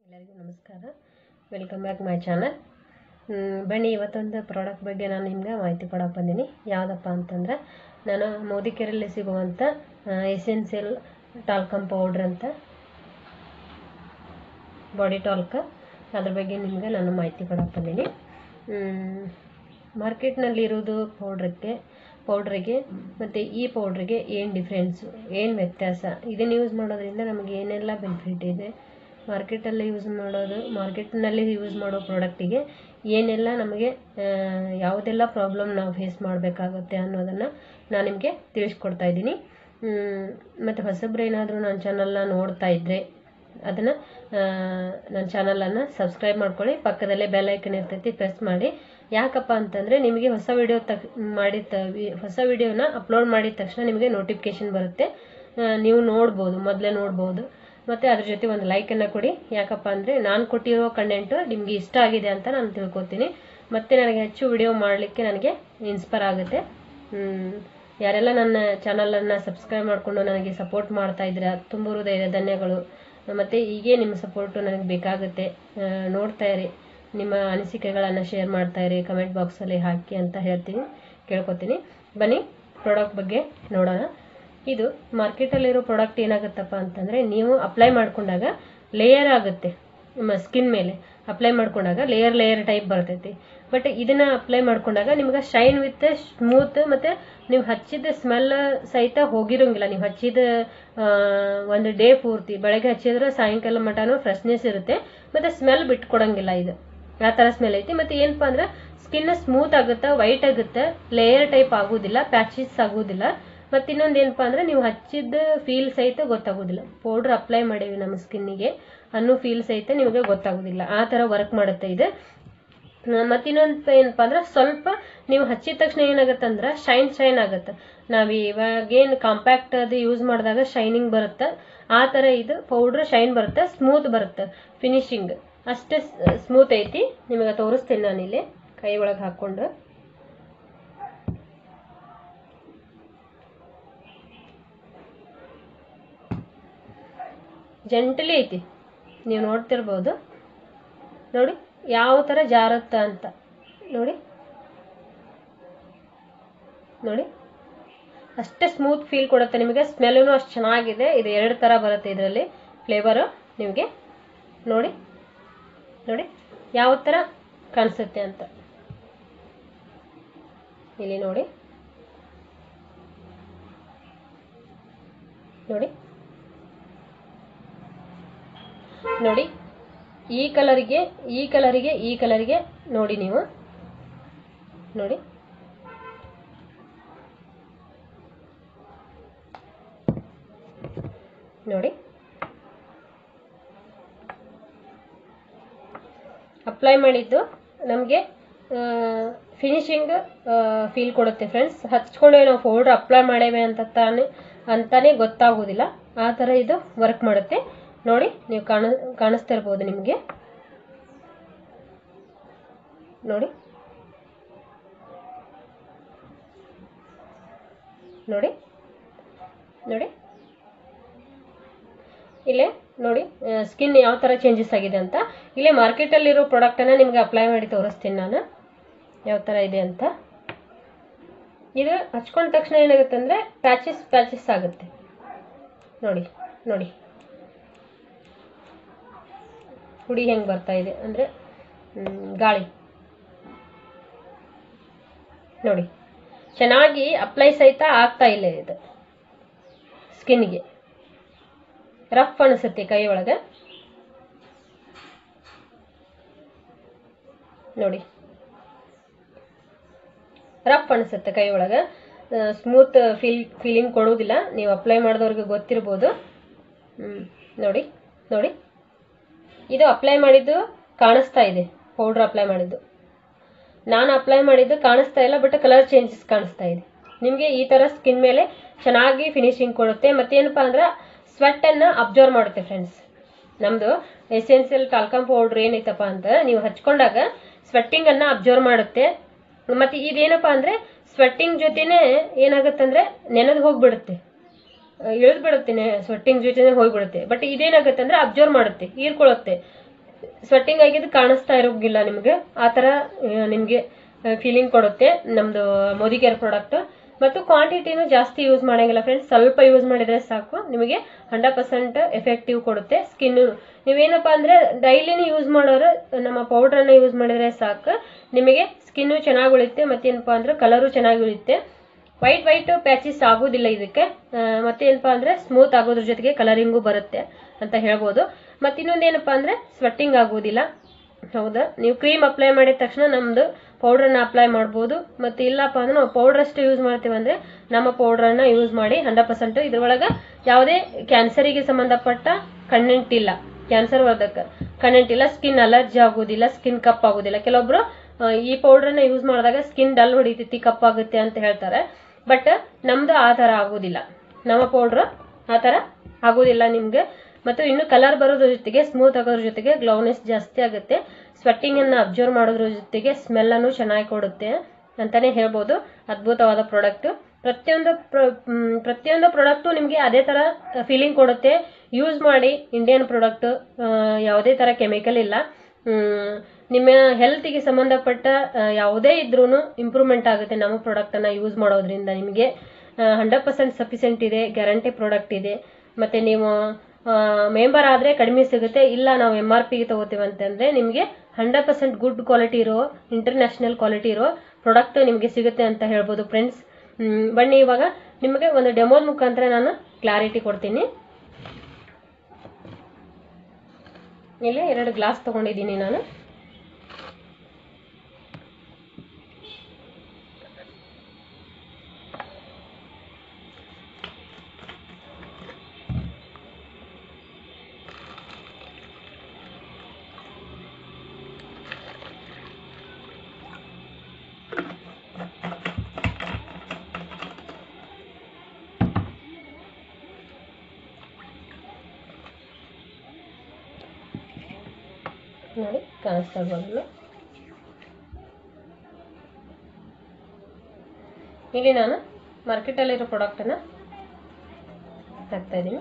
ಎಲ್ಲರಿಗೂ ನಮಸ್ಕಾರ welcome back my channel ಬನ್ನಿ ಇವತ್ತೊಂದು ಪ್ರಾಡಕ್ಟ್ ಬಗ್ಗೆ ನಾನು ನಿಮ್ಗೆ ಮಾಹಿತಿ ಕೊಡಕ್ಕೆ ಬಂದೀನಿ ಯಾವುದಪ್ಪ ಅಂತಂದ್ರೆ ನಾನು ಮೋದಿಕೆರೆಯಲ್ಲಿ ಸಿಗುವಂಥ ಎಸೆನ್ಸಿಯಲ್ ಟಾಲ್ಕಮ್ ಪೌಡ್ರ್ ಅಂತ ಬಾಡಿ ಟಾಲ್ಕ್ ಅದ್ರ ಬಗ್ಗೆ ನಿಮ್ಗೆ ನಾನು ಮಾಹಿತಿ ಕೊಡಕ್ಕೆ ಬಂದೀನಿ ಮಾರ್ಕೆಟ್ನಲ್ಲಿ ಇರೋದು ಪೌಡ್ರಕ್ಕೆ ಪೌಡ್ರಿಗೆ ಮತ್ತು ಈ ಪೌಡ್ರಿಗೆ ಏನು ಡಿಫ್ರೆನ್ಸು ಏನು ವ್ಯತ್ಯಾಸ ಇದನ್ನು ಯೂಸ್ ಮಾಡೋದ್ರಿಂದ ನಮಗೆ ಏನೆಲ್ಲ ಬೆನಿಫಿಟ್ ಇದೆ ಮಾರ್ಕೆಟಲ್ಲಿ ಯೂಸ್ ಮಾಡೋದು ಮಾರ್ಕೆಟ್ನಲ್ಲಿ ಯೂಸ್ ಮಾಡೋ ಪ್ರಾಡಕ್ಟಿಗೆ ಏನೆಲ್ಲ ನಮಗೆ ಆ, ಯಾವುದೆಲ್ಲ ಪ್ರಾಬ್ಲಮ್ ನಾವು ಫೇಸ್ ಮಾಡಬೇಕಾಗುತ್ತೆ ಅನ್ನೋದನ್ನು ನಾನು ನಿಮಗೆ ತಿಳಿಸ್ಕೊಡ್ತಾ ಇದ್ದೀನಿ ಮತ್ತು ಹೊಸಬ್ರು ಏನಾದರೂ ನನ್ನ ಚಾನಲ್ನ ನೋಡ್ತಾ ಇದ್ದರೆ ಅದನ್ನು ನನ್ನ ಚಾನಲನ್ನು ಸಬ್ಸ್ಕ್ರೈಬ್ ಮಾಡ್ಕೊಳ್ಳಿ ಪಕ್ಕದಲ್ಲೇ ಬೆಲ್ ಐಕನ್ ಇರ್ತೈತಿ ಪ್ರೆಸ್ ಮಾಡಿ ಯಾಕಪ್ಪ ಅಂತಂದರೆ ನಿಮಗೆ ಹೊಸ ವಿಡಿಯೋ ತಕ್ ಮಾಡಿದ ತ- ವಿ- ಹೊಸ ವಿಡಿಯೋನ ಅಪ್ಲೋಡ್ ಮಾಡಿದ ತಕ್ಷಣ ನಿಮಗೆ ನೋಟಿಫಿಕೇಶನ್ ಬರುತ್ತೆ ಆ, ನೀವು ನೋಡ್ಬೋದು ಮೊದಲೇ ನೋಡ್ಬೋದು ಮತ್ತು ಅದ್ರ ಜೊತೆ ಒಂದು ಲೈಕನ್ನು ಕೊಡಿ ಯಾಕಪ್ಪ ಅಂದರೆ ನಾನು ಕೊಟ್ಟಿರೋ ಕಂಟೆಂಟು ನಿಮಗೆ ಇಷ್ಟ ಆಗಿದೆ ಅಂತ ನಾನು ತಿಳ್ಕೊತೀನಿ ಮತ್ತು ನನಗೆ ಹೆಚ್ಚು ವಿಡಿಯೋ ಮಾಡಲಿಕ್ಕೆ ನನಗೆ ಇನ್ಸ್ಪೈರ್ ಆಗುತ್ತೆ ಹ್ಮ್. ಯಾರೆಲ್ಲ ನನ್ನ ಚಾನಲನ್ನು ಸಬ್ಸ್ಕ್ರೈಬ್ ಮಾಡಿಕೊಂಡು ನನಗೆ ಸಪೋರ್ಟ್ ಮಾಡ್ತಾ ಇದ್ದೀರಾ ತುಂಬ ಹೃದಯದ ಧನ್ಯಗಳು ಮತ್ತು ಹೀಗೆ ನಿಮ್ಮ ಸಪೋರ್ಟು ನನಗೆ ಬೇಕಾಗುತ್ತೆ ಆ, ನೋಡ್ತಾ ಇರಿ ನಿಮ್ಮ ಅನಿಸಿಕೆಗಳನ್ನು ಶೇರ್ ಮಾಡ್ತಾ ಇರಿ ಕಮೆಂಟ್ ಬಾಕ್ಸಲ್ಲಿ ಹಾಕಿ ಅಂತ ಹೇಳ್ತೀನಿ ಕೇಳ್ಕೊತೀನಿ ಬನ್ನಿ ಪ್ರಾಡಕ್ಟ್ ಬಗ್ಗೆ ನೋಡೋಣ ಇದು ಮಾರ್ಕೆಟಲ್ಲಿರೋ ಪ್ರಾಡಕ್ಟ್ ಏನಾಗುತ್ತಪ್ಪ ಅಂತಂದರೆ ನೀವು ಅಪ್ಲೈ ಮಾಡ್ಕೊಂಡಾಗ ಲೇಯರ್ ಆಗುತ್ತೆ ನಿಮ್ಮ ಸ್ಕಿನ್ ಮೇಲೆ ಅಪ್ಲೈ ಮಾಡ್ಕೊಂಡಾಗ ಲೇಯರ್ ಲೇಯರ್ ಟೈಪ್ ಬರ್ತೈತಿ ಬಟ್ ಇದನ್ನ ಅಪ್ಲೈ ಮಾಡ್ಕೊಂಡಾಗ ನಿಮ್ಗೆ ಶೈನ್ ವಿತ್ ಸ್ಮೂತ್ ಮತ್ತು ನೀವು ಹಚ್ಚಿದ ಸ್ಮೆಲ್ ಸಹಿತ ಹೋಗಿರೋಂಗಿಲ್ಲ ನೀವು ಹಚ್ಚಿದ ಆ, ಒಂದು ಡೇ ಪೂರ್ತಿ ಬೆಳಗ್ಗೆ ಹಚ್ಚಿದ್ರೆ ಸಾಯಂಕಾಲ ಮಟನೂ ಫ್ರೆಶ್ನೆಸ್ ಇರುತ್ತೆ ಮತ್ತು ಸ್ಮೆಲ್ ಬಿಟ್ಕೊಡಂಗಿಲ್ಲ ಇದು ಆ ಥರ ಸ್ಮೆಲ್ ಐತಿ ಮತ್ತು ಏನಪ್ಪ ಅಂದ್ರೆ ಸ್ಕಿನ್ ಸ್ಮೂತ್ ಆಗುತ್ತೆ ವೈಟ್ ಆಗುತ್ತೆ ಲೇಯರ್ ಟೈಪ್ ಆಗೋದಿಲ್ಲ ಪ್ಯಾಚಸ್ ಆಗೋದಿಲ್ಲ ಮತ್ತು ಇನ್ನೊಂದು ಏನಪ್ಪ ಅಂದ್ರೆ ನೀವು ಹಚ್ಚಿದ ಫೀಲ್ ಸಹಿತ ಗೊತ್ತಾಗೋದಿಲ್ಲ ಪೌಡ್ರ್ ಅಪ್ಲೈ ಮಾಡೀವಿ ನಮ್ಮ ಸ್ಕಿನ್ನಿಗೆ ಅನ್ನೋ ಫೀಲ್ ಸಹಿತ ನಿಮಗೆ ಗೊತ್ತಾಗೋದಿಲ್ಲ ಆ ಥರ ವರ್ಕ್ ಮಾಡುತ್ತೆ ಇದು ಮತ್ತಿನ್ನೊಂದು ಏನಪ್ಪ ಅಂದ್ರೆ ಸ್ವಲ್ಪ ನೀವು ಹಚ್ಚಿದ ತಕ್ಷಣ ಏನಾಗುತ್ತೆ ಅಂದ್ರೆ ಶೈನ್ ಶೈನ್ ಆಗುತ್ತೆ ನಾವು ಇವಾಗ ಏನು ಕಾಂಪ್ಯಾಕ್ಟ್ ಅದು ಯೂಸ್ ಮಾಡಿದಾಗ ಶೈನಿಂಗ್ ಬರುತ್ತೆ ಆ ಥರ ಇದು ಪೌಡ್ರ್ ಶೈನ್ ಬರುತ್ತೆ ಸ್ಮೂತ್ ಬರುತ್ತೆ ಫಿನಿಶಿಂಗ್ ಅಷ್ಟೇ ಸ್ಮೂತ್ ಐತಿ ನಿಮಗೆ ತೋರಿಸ್ತೀನಿ ನಾನಿಲ್ಲಿ ಕೈ ಒಳಗೆ ಹಾಕ್ಕೊಂಡು ಜಂಟಲಿ ಐತಿ ನೀವು ನೋಡ್ತಿರ್ಬೋದು ನೋಡಿ ಯಾವ ಥರ ಜಾರುತ್ತ ಅಂತ ನೋಡಿ ನೋಡಿ ಅಷ್ಟೇ ಸ್ಮೂತ್ ಫೀಲ್ ಕೊಡುತ್ತೆ ನಿಮಗೆ ಸ್ಮೆಲ್ಲೂ ಅಷ್ಟು ಚೆನ್ನಾಗಿದೆ ಇದು ಎರಡು ಥರ ಬರುತ್ತೆ ಇದರಲ್ಲಿ ಫ್ಲೇವರು ನಿಮಗೆ ನೋಡಿ ನೋಡಿ ಯಾವ ಥರ ಕಾಣಿಸುತ್ತೆ ಅಂತ ಇಲ್ಲಿ ನೋಡಿ ನೋಡಿ ನೋಡಿ ಈ ಕಲರಿಗೆ ಈ ಕಲರಿಗೆ ಈ ಕಲರಿಗೆ ನೋಡಿ ನೀವು ನೋಡಿ ನೋಡಿ ಅಪ್ಲೈ ಮಾಡಿದ್ದು ನಮಗೆ ಫಿನಿಶಿಂಗ್ ಫೀಲ್ ಕೊಡುತ್ತೆ ಫ್ರೆಂಡ್ಸ್ ಹಚ್ಕೊಂಡೆ ನಾವು ಪೌಡ್ರ್ ಅಪ್ಲೈ ಮಾಡೇವೆ ಅಂತ ತಾನೇ ಅಂತಾನೆ ಗೊತ್ತಾಗೋದಿಲ್ಲ ಆ ಥರ ಇದು ವರ್ಕ್ ಮಾಡುತ್ತೆ ನೋಡಿ ನೀವು ಕಾಣ ಕಾಣಿಸ್ತಾ ಇರ್ಬೋದು ನಿಮಗೆ ನೋಡಿ ನೋಡಿ ನೋಡಿ ಇಲ್ಲೇ ನೋಡಿ ಸ್ಕಿನ್ ಯಾವ ಥರ ಚೇಂಜಸ್ ಆಗಿದೆ ಅಂತ ಇಲ್ಲೇ ಮಾರ್ಕೆಟಲ್ಲಿರೋ ಪ್ರಾಡಕ್ಟನ್ನು ನಿಮ್ಗೆ ಅಪ್ಲೈ ಮಾಡಿ ತೋರಿಸ್ತೀನಿ ನಾನು ಯಾವ ಥರ ಇದೆ ಅಂತ ಇದು ಹಚ್ಕೊಂಡ ತಕ್ಷಣ ಏನಾಗುತ್ತೆ ಅಂದರೆ ಪ್ಯಾಚಸ್ ಪ್ಯಾಚಸ್ ಆಗುತ್ತೆ ನೋಡಿ ನೋಡಿ ಹುಡಿ ಹೆಂಗೆ ಬರ್ತಾ ಇದೆ ಅಂದರೆ ಗಾಳಿ ನೋಡಿ ಚೆನ್ನಾಗಿ ಅಪ್ಲೈ ಸಹಿತ ಆಗ್ತಾ ಇಲ್ಲ ಇದು ಸ್ಕಿನ್ಗೆ ರಫ್ ಅನಿಸುತ್ತೆ ಕೈ ಒಳಗೆ ನೋಡಿ ರಫ್ ಅನಿಸುತ್ತೆ ಕೈ ಒಳಗೆ ಸ್ಮೂತ್ ಫೀಲ್ ಫೀಲಿಂಗ್ ಕೊಡೋದಿಲ್ಲ ನೀವು ಅಪ್ಲೈ ಮಾಡಿದವ್ರಿಗೆ ಗೊತ್ತಿರ್ಬೋದು ಹ್ಮ್, ನೋಡಿ ನೋಡಿ ಇದು ಅಪ್ಲೈ ಮಾಡಿದ್ದು ಕಾಣಿಸ್ತಾ ಇದೆ ಪೌಡ್ರ್ ಅಪ್ಲೈ ಮಾಡಿದ್ದು ನಾನು ಅಪ್ಲೈ ಮಾಡಿದ್ದು ಕಾಣಿಸ್ತಾ ಇಲ್ಲ ಬಟ್ ಕಲರ್ ಚೇಂಜಸ್ ಕಾಣಿಸ್ತಾ ಇದೆ ನಿಮಗೆ ಈ ಥರ ಸ್ಕಿನ್ ಮೇಲೆ ಚೆನ್ನಾಗಿ ಫಿನಿಶಿಂಗ್ ಕೊಡುತ್ತೆ ಮತ್ತೇನಪ್ಪ ಅಂದ್ರೆ ಸ್ವೆಟ್ಟನ್ನು ಅಬ್ಸರ್ವ್ ಮಾಡುತ್ತೆ ಫ್ರೆಂಡ್ಸ್ ನಮ್ಮದು ಎಸೆನ್ಸಿಯಲ್ ಟಾಲ್ಕಮ್ ಪೌಡ್ರ್ ಏನೈತಪ್ಪ ಅಂತ ನೀವು ಹಚ್ಕೊಂಡಾಗ ಸ್ವೆಟ್ಟಿಂಗನ್ನು ಅಬ್ಸರ್ವ್ ಮಾಡುತ್ತೆ ಮತ್ತು ಇದೇನಪ್ಪ ಅಂದರೆ ಸ್ವೆಟ್ಟಿಂಗ್ ಜೊತೆನೇ ಏನಾಗುತ್ತಂದ್ರೆ ನೆನೆದು ಹೋಗ್ಬಿಡುತ್ತೆ ಇಳಿದು ಬಿಡುತ್ತೆ ಸ್ವೆಟ್ಟಿಂಗ್ ಜೊತೆನೇ ಹೋಗ್ಬಿಡುತ್ತೆ ಬಟ್ ಇದೇನಾಗುತ್ತೆ ಅಂದ್ರೆ ಅಬ್ಸರ್ವ್ ಮಾಡುತ್ತೆ ಹೀರ್ಕೊಳ್ಳುತ್ತೆ ಸ್ವೆಟ್ಟಿಂಗ್ ಆಗಿದ್ದು ಕಾಣಿಸ್ತಾ ಇರೋಗಿಲ್ಲ ನಿಮಗೆ ಆ ಥರ ನಿಮಗೆ ಫೀಲಿಂಗ್ ಕೊಡುತ್ತೆ ನಮ್ಮದು ಮೋದಿ ಕೇರ್ ಪ್ರಾಡಕ್ಟ್ ಮತ್ತು ಕ್ವಾಂಟಿಟಿನೂ ಜಾಸ್ತಿ ಯೂಸ್ ಮಾಡಂಗಿಲ್ಲ ಫ್ರೆಂಡ್ಸ್ ಸ್ವಲ್ಪ ಯೂಸ್ ಮಾಡಿದರೆ ಸಾಕು ನಿಮಗೆ ಹಂಡ್ರೆಡ್ ಪರ್ಸೆಂಟ್ ಎಫೆಕ್ಟಿವ್ ಕೊಡುತ್ತೆ ಸ್ಕಿನ್ನು ನೀವೇನಪ್ಪ ಅಂದರೆ ಡೈಲಿನೂ ಯೂಸ್ ಮಾಡೋರು ನಮ್ಮ ಪೌಡ್ರನ್ನ ಯೂಸ್ ಮಾಡಿದರೆ ಸಾಕು ನಿಮಗೆ ಸ್ಕಿನ್ನು ಚೆನ್ನಾಗಿ ಉಳಿಯುತ್ತೆ ಮತ್ತೇನಪ್ಪ ಅಂದ್ರೆ ಕಲರು ಚೆನ್ನಾಗಿ ಉಳಿಯುತ್ತೆ ವೈಟ್ ವೈಟ್ ಪ್ಯಾಚಸ್ ಆಗೋದಿಲ್ಲ ಇದಕ್ಕೆ ಆ, ಮತ್ತೇನಪ್ಪ ಅಂದರೆ ಸ್ಮೂತ್ ಆಗೋದ್ರ ಜೊತೆಗೆ ಕಲರಿಂಗು ಬರುತ್ತೆ ಅಂತ ಹೇಳ್ಬೋದು ಮತ್ತು ಇನ್ನೊಂದೇನಪ್ಪ ಅಂದರೆ ಸ್ವೆಟ್ಟಿಂಗ್ ಆಗೋದಿಲ್ಲ ಹೌದಾ ನೀವು ಕ್ರೀಮ್ ಅಪ್ಲೈ ಮಾಡಿದ ತಕ್ಷಣ ನಮ್ಮದು ಪೌಡ್ರನ್ನ ಅಪ್ಲೈ ಮಾಡ್ಬೋದು ಮತ್ತು ಇಲ್ಲಪ್ಪ ಅಂದ್ರೆ ನಾವು ಪೌಡ್ರ್ ಅಷ್ಟು ಯೂಸ್ ಮಾಡ್ತೀವಿ ಅಂದರೆ ನಮ್ಮ ಪೌಡ್ರನ್ನ ಯೂಸ್ ಮಾಡಿ ಹಂಡ್ರೆಡ್ ಪರ್ಸೆಂಟು ಇದ್ರೊಳಗೆ ಯಾವುದೇ ಕ್ಯಾನ್ಸರಿಗೆ ಸಂಬಂಧಪಟ್ಟ ಕಂಟೆಂಟ್ ಇಲ್ಲ ಕ್ಯಾನ್ಸರ್ ವರ್ಧಕ ಕಂಟೆಂಟ್ ಇಲ್ಲ ಸ್ಕಿನ್ ಅಲರ್ಜಿ ಆಗೋದಿಲ್ಲ ಸ್ಕಿನ್ ಕಪ್ ಆಗೋದಿಲ್ಲ ಕೆಲವೊಬ್ರು ಆ, ಈ ಪೌಡ್ರನ್ನ ಯೂಸ್ ಮಾಡಿದಾಗ ಸ್ಕಿನ್ ಡಲ್ ಹೊಡಿತೈತಿ ಕಪ್ಪಾಗುತ್ತೆ ಅಂತ ಹೇಳ್ತಾರೆ ಬಟ್ ನಮ್ದು ಆ ಥರ ಆಗೋದಿಲ್ಲ ನಮ್ಮ ಪೌಡ್ರ್ ಆ ಥರ ಆಗೋದಿಲ್ಲ ನಿಮಗೆ ಮತ್ತು ಇನ್ನು ಕಲರ್ ಬರೋದ್ರ ಜೊತೆಗೆ ಸ್ಮೂತ್ ಆಗೋದ್ರ ಜೊತೆಗೆ ಗ್ಲೌನೆಸ್ ಜಾಸ್ತಿ ಆಗುತ್ತೆ ಸ್ವೆಟ್ಟಿಂಗನ್ನು ಅಬ್ಸರ್ವ್ ಮಾಡೋದ್ರ ಜೊತೆಗೆ ಸ್ಮೆಲ್ಲನ್ನು ಚೆನ್ನಾಗಿ ಕೊಡುತ್ತೆ ಅಂತಲೇ ಹೇಳ್ಬೋದು ಅದ್ಭುತವಾದ ಪ್ರಾಡಕ್ಟು ಪ್ರತಿಯೊಂದು ಪ್ರ- ಮ್, ಪ್ರತಿಯೊಂದು ಪ್ರಾಡಕ್ಟು ನಿಮಗೆ ಅದೇ ಥರ ಫೀಲಿಂಗ್ ಕೊಡುತ್ತೆ ಯೂಸ್ ಮಾಡಿ ಇಂಡಿಯನ್ ಪ್ರಾಡಕ್ಟು ಯಾವುದೇ ಥರ ಕೆಮಿಕಲ್ ಇಲ್ಲ ಮ್, ನಿಮ್ಮ ಹೆಲ್ತಿಗೆ ಸಂಬಂಧಪಟ್ಟ ಆ, ಯಾವುದೇ ಇದ್ರೂ ಇಂಪ್ರೂವ್ಮೆಂಟ್ ಆಗುತ್ತೆ ನಮ್ಮ ಪ್ರಾಡಕ್ಟನ್ನು ಯೂಸ್ ಮಾಡೋದ್ರಿಂದ ನಿಮಗೆ ಹಂಡ್ರೆಡ್ ಪರ್ಸೆಂಟ್ ಸಫಿಸೆಂಟ್ ಇದೆ ಗ್ಯಾರಂಟಿ ಪ್ರಾಡಕ್ಟ್ ಇದೆ ಮತ್ತು ನೀವು ಮೆಂಬರ್ ಆದರೆ ಕಡಿಮೆ ಸಿಗುತ್ತೆ ಇಲ್ಲ ನಾವು ಎಮ್ ಆರ್ ಪಿಗೆ ತೊಗೋತೀವಿ ಅಂತಂದರೆ ನಿಮಗೆ ಹಂಡ್ರೆಡ್ ಪರ್ಸೆಂಟ್ ಗುಡ್ ಕ್ವಾಲಿಟಿ ಇರೋ ಇಂಟರ್ನ್ಯಾಷನಲ್ ಕ್ವಾಲಿಟಿ ಇರೋ ಪ್ರಾಡಕ್ಟ್ ನಿಮಗೆ ಸಿಗುತ್ತೆ ಅಂತ ಹೇಳ್ಬೋದು ಫ್ರೆಂಡ್ಸ್ ಬನ್ನಿ ಇವಾಗ ನಿಮಗೆ ಒಂದು ಡೆಮೋದ ಮುಖಾಂತರ ನಾನು ಕ್ಲಾರಿಟಿ ಕೊಡ್ತೀನಿ ಇಲ್ಲಿ ಎರಡು ಗ್ಲಾಸ್ ತೊಗೊಂಡಿದ್ದೀನಿ ನಾನು ನೋಡಿ ಕಾಣಿಸ್ತಾ ಇರ್ಬೋದಲ್ಲ ಇಲ್ಲಿ ನಾನು ಮಾರ್ಕೆಟಲ್ಲಿರೋ ಪ್ರಾಡಕ್ಟನ್ನು ಹಾಕ್ತಾ ಇದ್ದೀನಿ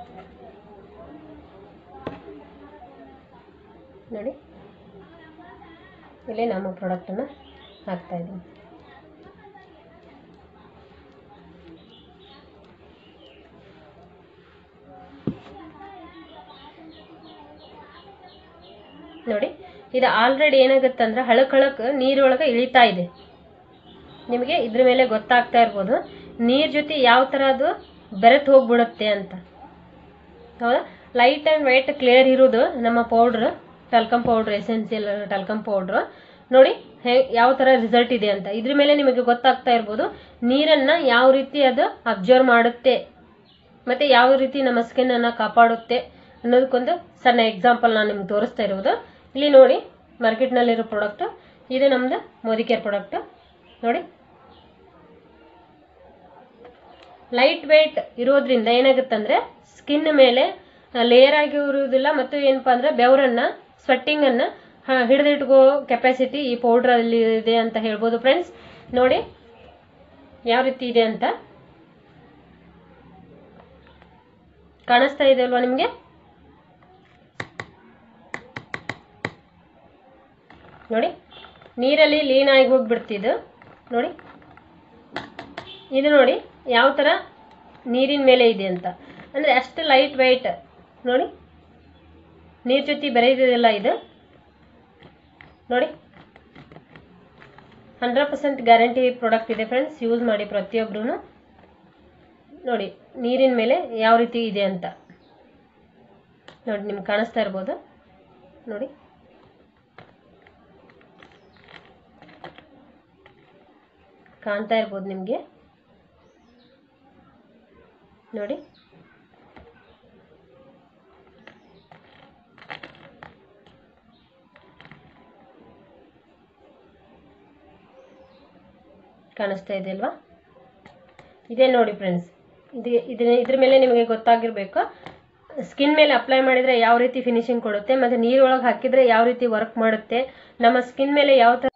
ನೋಡಿ ಇಲ್ಲಿ ನಮ್ಮ ಪ್ರಾಡಕ್ಟನ್ನು ಹಾಕ್ತಾ ಇದ್ದೀನಿ ನೋಡಿ ಇದು ಆಲ್ರೆಡಿ ಏನಾಗುತ್ತೆ ಅಂದ್ರೆ ಹಳಕ್ ಹಳಕ್ ನೀರೊಳಗೆ ಇಳಿತಾ ಇದೆ ನಿಮಗೆ ಇದ್ರ ಮೇಲೆ ಗೊತ್ತಾಗ್ತಾ ಇರ್ಬೋದು ನೀರ್ ಜೊತೆ ಯಾವ ಥರ ಅದು ಬೆರೆತು ಹೋಗ್ಬಿಡುತ್ತೆ ಅಂತ ಹೌದಾ ಲೈಟ್ ಆ್ಯಂಡ್ ವೈಟ್ ಕ್ಲಿಯರ್ ಇರೋದು ನಮ್ಮ powder talcum powder essential talcum powder ನೋಡಿ ಹೇ ಯಾವ ಥರ ರಿಸಲ್ಟ್ ಇದೆ ಅಂತ ಇದ್ರ ಮೇಲೆ ನಿಮಗೆ ಗೊತ್ತಾಗ್ತಾ ಇರ್ಬೋದು ನೀರನ್ನು ಯಾವ ರೀತಿ ಅದು ಅಬ್ಸರ್ವ್ ಮಾಡುತ್ತೆ ಮತ್ತು ಯಾವ ರೀತಿ ನಮ್ಮ ಸ್ಕಿನ್ನನ್ನು ಕಾಪಾಡುತ್ತೆ ಅನ್ನೋದಕ್ಕೊಂದು ಸಣ್ಣ ಎಕ್ಸಾಂಪಲ್ ನಾನು ನಿಮ್ಗೆ ತೋರಿಸ್ತಾ ಇರೋದು ಇಲ್ಲಿ ನೋಡಿ ಮಾರ್ಕೆಟ್ನಲ್ಲಿರೋ ಪ್ರಾಡಕ್ಟು ಇದು ನಮ್ಮದು ಮೋದಿ ಕೇರ್ ಪ್ರಾಡಕ್ಟು ನೋಡಿ ಲೈಟ್ ವೆಯ್ಟ್ ಇರೋದ್ರಿಂದ ಏನಾಗುತ್ತಂದ್ರೆ ಸ್ಕಿನ್ ಮೇಲೆ ಲೇಯರ್ ಆಗಿ ಇರುವುದಿಲ್ಲ ಮತ್ತು ಏನಪ್ಪಾ ಅಂದ್ರೆ ಬೆವರನ್ನ ಸ್ವೆಟ್ಟಿಂಗನ್ನು ಹಿಡಿದಿಟ್ಕೋ ಕೆಪಾಸಿಟಿ ಈ ಪೌಡ್ರಲ್ಲಿ ಇದೆ ಅಂತ ಹೇಳ್ಬೋದು ಫ್ರೆಂಡ್ಸ್ ನೋಡಿ ಯಾವ ರೀತಿ ಇದೆ ಅಂತ ಕಾಣಿಸ್ತಾ ಇದೆ ಅಲ್ವಾ ನಿಮಗೆ ನೋಡಿ ನೀರಲ್ಲಿ ಲೀನ್ ಆಗಿ ಹೋಗ್ಬಿಡ್ತಿದ್ದು ನೋಡಿ ಇದು ನೋಡಿ ಯಾವ ಥರ ನೀರಿನ ಮೇಲೆ ಇದೆ ಅಂತ ಅಂದರೆ ಅಷ್ಟು ಲೈಟ್ ವೈಟ್ ನೋಡಿ ನೀರ್ ಜೊತೆ ಬೆರೆಯೋದಿಲ್ಲ ಇದು ನೋಡಿ ಹಂಡ್ರೆಡ್ ಪರ್ಸೆಂಟ್ ಗ್ಯಾರಂಟಿ ಪ್ರಾಡಕ್ಟ್ ಇದೆ ಫ್ರೆಂಡ್ಸ್ ಯೂಸ್ ಮಾಡಿ ಪ್ರತಿಯೊಬ್ಬರೂ ನೋಡಿ ನೀರಿನ ಮೇಲೆ ಯಾವ ರೀತಿ ಇದೆ ಅಂತ ನೋಡಿ ನಿಮ್ಗೆ ಕಾಣಿಸ್ತಾ ಇರ್ಬೋದು ನೋಡಿ ಕಾಣ್ತಾ ಇರ್ಬೋದು ನಿಮಗೆ ನೋಡಿ ಕಾಣಿಸ್ತಾ ಇದೆ ಅಲ್ವಾ ಇದೇ ನೋಡಿ ಫ್ರೆಂಡ್ಸ್ ಇದು ಇದ್ರ ಇದ್ರ ಮೇಲೆ ನಿಮಗೆ ಗೊತ್ತಾಗಿರ್ಬೇಕು ಸ್ಕಿನ್ ಮೇಲೆ ಅಪ್ಲೈ ಮಾಡಿದರೆ ಯಾವ ರೀತಿ ಫಿನಿಶಿಂಗ್ ಕೊಡುತ್ತೆ ಮತ್ತು ನೀರೊಳಗೆ ಹಾಕಿದರೆ ಯಾವ ರೀತಿ ವರ್ಕ್ ಮಾಡುತ್ತೆ ನಮ್ಮ ಸ್ಕಿನ್ ಮೇಲೆ ಯಾವ ಥರ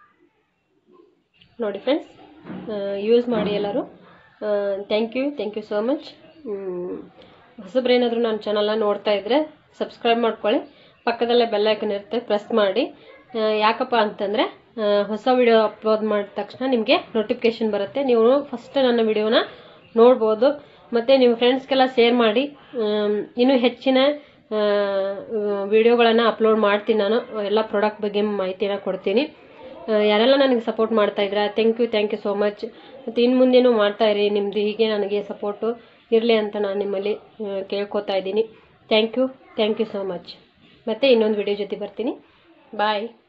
ನೋಡಿ ಫ್ರೆಂಡ್ಸ್ ಯೂಸ್ ಮಾಡಿ ಎಲ್ಲರೂ thank you thank you so much ಹೊಸಬ್ರೇನಾದರೂ ನನ್ನ ಚಾನಲ್ನ ನೋಡ್ತಾ ಇದ್ದರೆ ಸಬ್ಸ್ಕ್ರೈಬ್ ಮಾಡ್ಕೊಳ್ಳಿ ಪಕ್ಕದಲ್ಲೇ ಬೆಲ್ ಐಕನ್ ಇರುತ್ತೆ ಪ್ರೆಸ್ ಮಾಡಿ ಆ, ಯಾಕಪ್ಪ ಅಂತಂದರೆ ಹೊಸ ವಿಡಿಯೋ ಅಪ್ಲೋಡ್ ಮಾಡಿದ ತಕ್ಷಣ ನಿಮಗೆ ನೋಟಿಫಿಕೇಶನ್ ಬರುತ್ತೆ ನೀವು ಫಸ್ಟ್ ನನ್ನ ವಿಡಿಯೋನ ನೋಡ್ಬೋದು ಮತ್ತು ನಿಮ್ಮ ಫ್ರೆಂಡ್ಸ್ಗೆಲ್ಲ ಶೇರ್ ಮಾಡಿ ಆಮ್, ಇನ್ನೂ ಹೆಚ್ಚಿನ ವಿಡಿಯೋಗಳನ್ನು ಅಪ್ಲೋಡ್ ಮಾಡ್ತೀನಿ ನಾನು ಎಲ್ಲ ಪ್ರಾಡಕ್ಟ್ ಬಗ್ಗೆ ಮಾಹಿತಿನ ಕೊಡ್ತೀನಿ ಆ, ಯಾರೆಲ್ಲ ನನಗೆ ಸಪೋರ್ಟ್ ಮಾಡ್ತಾ ಇದ್ದೀರಾ thank you thank you so much ಮತ್ತು ಇನ್ನು ಮುಂದೇನು ಮಾಡ್ತಾ ಇರಿ ನಿಮ್ಮದು ಹೀಗೆ ನನಗೆ ಸಪೋರ್ಟು ಇರಲಿ ಅಂತ ನಾನು ನಿಮ್ಮಲ್ಲಿ ಆ, ಕೇಳ್ಕೊತಾ ಇದ್ದೀನಿ thank you thank you so much ಮತ್ತೆ ಇನ್ನೊಂದು ವಿಡಿಯೋ ಜೊತೆ ಬರ್ತೀನಿ ಬಾಯ್